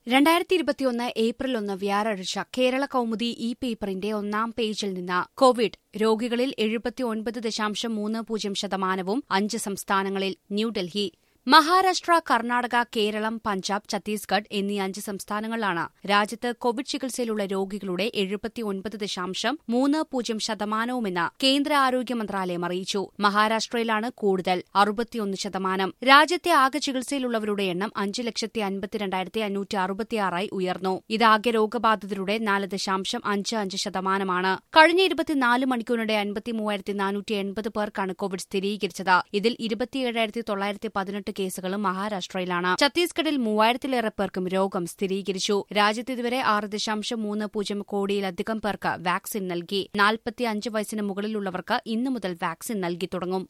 രണ്ടായിരത്തി ഇരുപത്തിയൊന്ന് ഏപ്രിൽ ഒന്ന് വ്യാഴാഴ്ച കേരള കൗമുദി ഈ പേപ്പറിന്റെ ഒന്നാം പേജിൽ നിന്ന് കോവിഡ് രോഗികളിൽ എഴുപത്തിയൊൻപത് ദശാംശം മൂന്ന് പൂജ്യം ശതമാനവും അഞ്ച് സംസ്ഥാനങ്ങളിൽ ന്യൂഡൽഹി മഹാരാഷ്ട്ര കർണാടക കേരളം പഞ്ചാബ് ഛത്തീസ്ഗഡ് എന്നീ അഞ്ച് സംസ്ഥാനങ്ങളിലാണ് രാജ്യത്ത് കോവിഡ് ചികിത്സയിലുള്ള രോഗികളുടെ എഴുപത്തിയൊൻപത് ദശാംശം മൂന്ന് പൂജ്യം ശതമാനവുമെന്ന് കേന്ദ്ര ആരോഗ്യ മന്ത്രാലയം അറിയിച്ചു മഹാരാഷ്ട്രയിലാണ് കൂടുതൽ അറുപത്തിയൊന്ന് ശതമാനം രാജ്യത്തെ ആകെ ചികിത്സയിലുള്ളവരുടെ എണ്ണം അഞ്ച് ലക്ഷത്തി അൻപത്തിരണ്ടായിരത്തി അഞ്ഞൂറ്റി അറുപത്തിയാറായി ഉയർന്നു ഇതാകെ രോഗബാധിതരുടെ നാല് ദശാംശം അഞ്ച് അഞ്ച് ശതമാനമാണ് കഴിഞ്ഞ ഇരുപത്തിനാല് മണിക്കൂറിനിടെ അൻപത്തി മൂവായിരത്തി നാനൂറ്റി എൺപത് പേർക്കാണ് കോവിഡ് സ്ഥിരീകരിച്ചത് ഇതിൽ ഇരുപത്തിയേഴായിരത്തി തൊള്ളായിരത്തി പതിനെട്ട് കേസുകളും മഹാരാഷ്ട്രയിലാണ് ഛത്തീസ്ഗഡിൽ മൂവായിരത്തിലേറെ പേർക്കും രോഗം സ്ഥിരീകരിച്ചു രാജ്യത്ത് ഇതുവരെ ആറ് ദശാംശം മൂന്ന് പൂജ്യം കോടിയിലധികം പേർക്ക് വാക്സിൻ നൽകി നാൽപ്പത്തി അഞ്ച് വയസ്സിന് മുകളിലുള്ളവർക്ക് ഇന്നു മുതൽ വാക്സിൻ നൽകി തുടങ്ങും